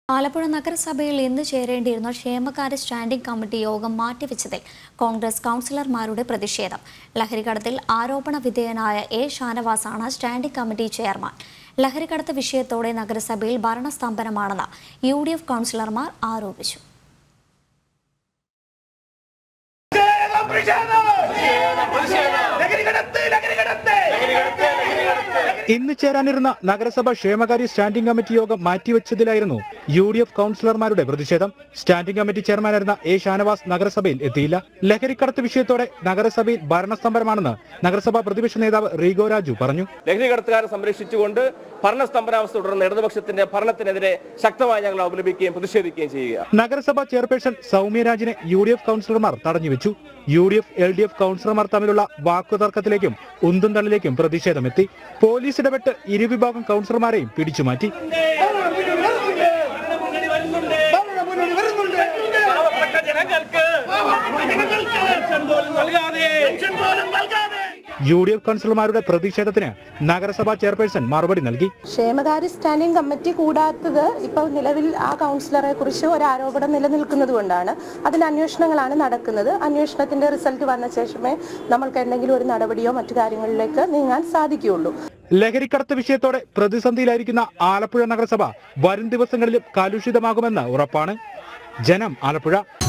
ആലപ്പുഴ നഗരസഭയിൽ ഇന്ന് ചേരേണ്ടിയിരുന്ന ക്ഷേമകാര്യ സ്റ്റാൻഡിംഗ് കമ്മിറ്റി യോഗം മാറ്റിവെച്ചതിൽ കോൺഗ്രസ് കൗൺസിലർമാരുടെ പ്രതിഷേധം ലഹരിക്കടത്തിൽ ആരോപണ വിധേയനായ എ ഷാനവാസാണ് സ്റ്റാൻഡിംഗ് കമ്മിറ്റി ചെയർമാൻ ലഹരിക്കടത്ത് വിഷയത്തോടെ നഗരസഭയിൽ ഭരണസ്തംഭനമാണെന്ന് യു ഡി എഫ് കൗൺസിലർമാർ ആരോപിച്ചു ഇന്ന് ചേരാനിരുന്ന നഗരസഭ ക്ഷേമകാര്യ സ്റ്റാൻഡിംഗ് കമ്മിറ്റി യോഗം മാറ്റിവെച്ചതിലായിരുന്നു യു ഡി എഫ് കൗൺസിലർമാരുടെ പ്രതിഷേധം സ്റ്റാൻഡിംഗ് കമ്മിറ്റി ചെയർമാനായിരുന്ന എ ഷാനവാസ് നഗരസഭയിൽ എത്തിയില്ല ലഹരിക്കടത്ത് വിഷയത്തോടെ നഗരസഭയിൽ ഭരണസ്തംഭനമാണെന്ന് നഗരസഭാ പ്രതിപക്ഷ നേതാവ് റീഗോ രാജു പറഞ്ഞു ലഹരി കടത്തുകാരെ സംരക്ഷിച്ചുകൊണ്ട് ഭരണസ്തംഭനാവസ്ഥ തുടർന്ന് ഇടതുപക്ഷത്തിന്റെ ഭരണത്തിനെതിരെ ശക്തമായി ഞങ്ങൾ അവലംബിക്കുകയും പ്രതിഷേധിക്കുകയും ചെയ്യുക നഗരസഭാ ചെയർപേഴ്സൺ സൗമ്യരാജിനെ യു ഡി എഫ് കൗൺസിലർമാർ തടഞ്ഞുവെച്ചു U D F L D F കൗൺസിലർമാർ തമ്മിലുള്ള വാക്കുതർക്കത്തിലേക്കും ഉന്തും തള്ളിലേക്കും പ്രതിഷേധമെത്തി പോലീസ് ഇടപെട്ട് ഇരുവിഭാഗം കൗൺസിലർമാരെയും പിടിച്ചുമാറ്റി പാവപ്പെട്ട ജനങ്ങൾക്ക് പെൻഷൻ പോലും നൽകാതെ യു ഡി എഫ് കൗൺസിലർമാരുടെ പ്രതിഷേധത്തിന് നഗരസഭാ ചെയർപേഴ്സൺ മറുപടി നൽകി ക്ഷേമകാര്യ സ്റ്റാൻഡിംഗ് കമ്മിറ്റി കൂടാത്തത് ഇപ്പോൾ നിലവിൽ ആ കൗൺസിലറെ കുറിച്ച് ഒരു ആരോപണം നിലനിൽക്കുന്നത് കൊണ്ടാണ് അതിന്റെ അന്വേഷണങ്ങളാണ് നടക്കുന്നത് അന്വേഷണത്തിന്റെ റിസൾട്ട് വന്ന ശേഷമേ നമ്മൾക്ക് എന്തെങ്കിലും ഒരു നടപടിയോ മറ്റു കാര്യങ്ങളിലേക്ക് നീങ്ങാൻ സാധിക്കുകയുള്ളൂ ലഹരിക്കടത്ത് വിഷയത്തോടെ പ്രതിസന്ധിയിലായിരിക്കുന്ന ആലപ്പുഴ നഗരസഭ വരും ദിവസങ്ങളിലും കലുഷിതമാകുമെന്ന് ഉറപ്പാണ് ജനം ആലപ്പുഴ